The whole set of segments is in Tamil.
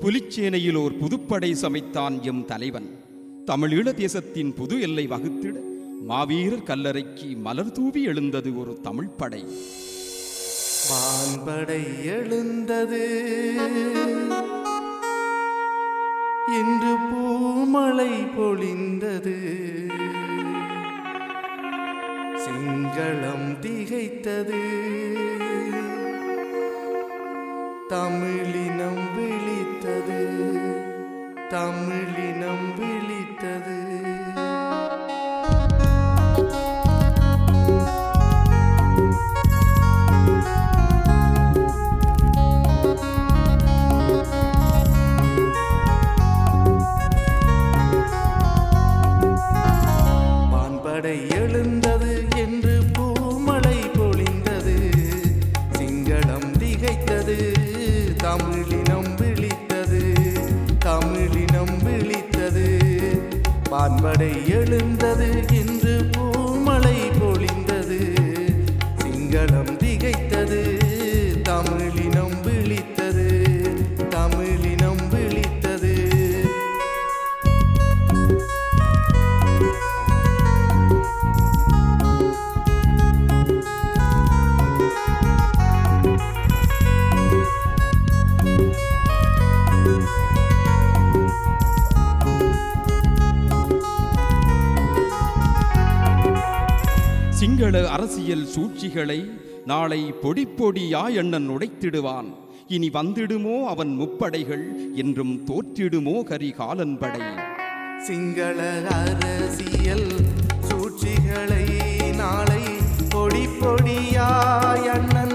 புலிச்சேனையில் ஓர் புதுப்படை சமைத்தான் எம் தலைவன் தமிழீழ தேசத்தின் புது எல்லை வகுத்திட மாவீரர் கல்லறைக்கு மலர் தூவி எழுந்தது ஒரு தமிழ்ப்படை வான்படை எழுந்தது இன்று பூமழை பொழிந்தது சிங்களம் திகைத்தது தமிழினம் விழித்தது தமிழினம் விழித்தது வான்படை எழுந்தது என்று பூமழை பொழிந்தது சிங்களம் திகைத்தது தமிழினம் விழித்தது தமிழினம் விழித்தது வான்படை எழுந்தது என்று பூமழை பொழிந்தது சிங்களம் திகைத்தது தமிழினம் விழித்தது தமிழினம் விழித்தது சிங்கள அரசியல் சூழ்ச்சிகளை நாளை பொடி பொடியாய் எண்ணன் உடைத்திடுவான் இனி வந்திடுமோ அவன் முப்படைகள் என்றும் தோற்றிடுமோ கரிகாலன் படை சிங்கள அரசியல் சூழ்ச்சிகளை நாளை பொடி பொடியாய் அண்ணன்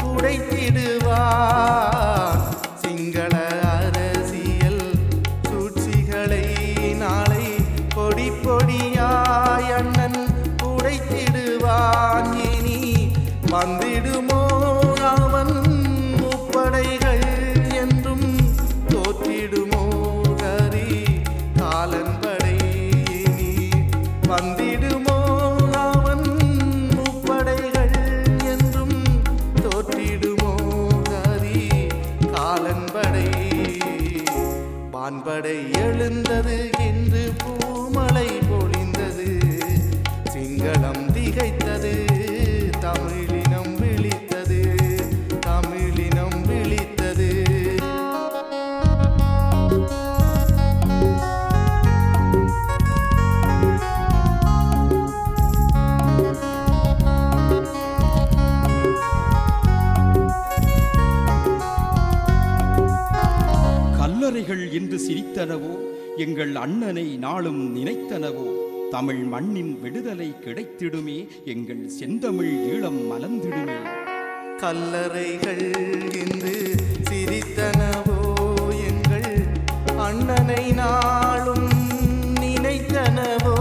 உடைத்திடுவார் சிங்கள அரசியல் சூழ்ச்சிகளை நாளை பொடி பொடியாய் அண்ணன் உடைத்திடுவான் இனி வந்திடுமோ அவன் முப்படைகள் என்றும் தோற்றிடுமோ கரி காலன்படை இனி வந்திடுமோ அவன் முப்படைகள் என்றும் தோற்றிடுமோ கரி காலன்படை வான்படை எழுந்தது என்று பூமழை பொழிந்தது சிங்களம் திகைத்தது தமிழினம் விழித்தது தமிழினம் விழித்தது கல்லறைகள் என்று சிரித்தனவோ எங்கள் அண்ணனை நாளும் நினைத்தனவோ தமிழ் மண்ணின் விடுதலை கிடைத்திடுமே எங்கள் செந்தமிழ் ஈழம் மலர்ந்திடுமே கல்லறைகள் என்று சிரித்தனவோ எங்கள் அண்ணனை நாளும் நினைத்தனவோ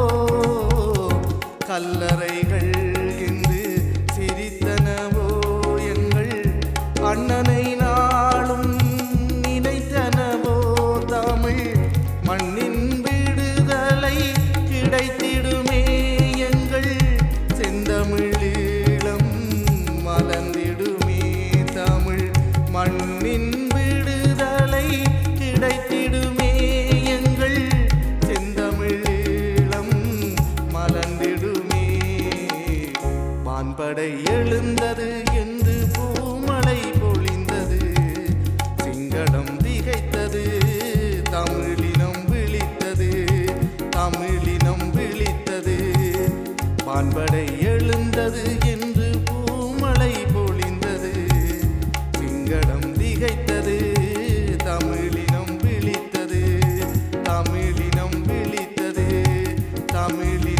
கல்லறைகள் என்று சிரித்தனவோ எங்கள் அண்ணனை நாளும் நினைத்தனவோ தமிழ் மண்ணின் விடுதலை கிடைத்திடுமே எங்கள் செந்தமிழீழம் மலர்ந்திடுமே தமிழ் மண்ணின் விடுதலை கிடைத்திடுமே எங்கள் செந்தமிழீழம் மலர்ந்திடுமே வான்படை எழுந்தது என்று பூமழை பொழிந்தது சிங்களம் திகைத்தது தமிழினம் விழித்தது தமிழினம் விழித்தது வான்படை எழுந்தது என்று பூமழை பொழிந்தது சிங்களம் திகைத்தது தமிழினம் விழித்தது தமிழினம் விழித்தது தமிழி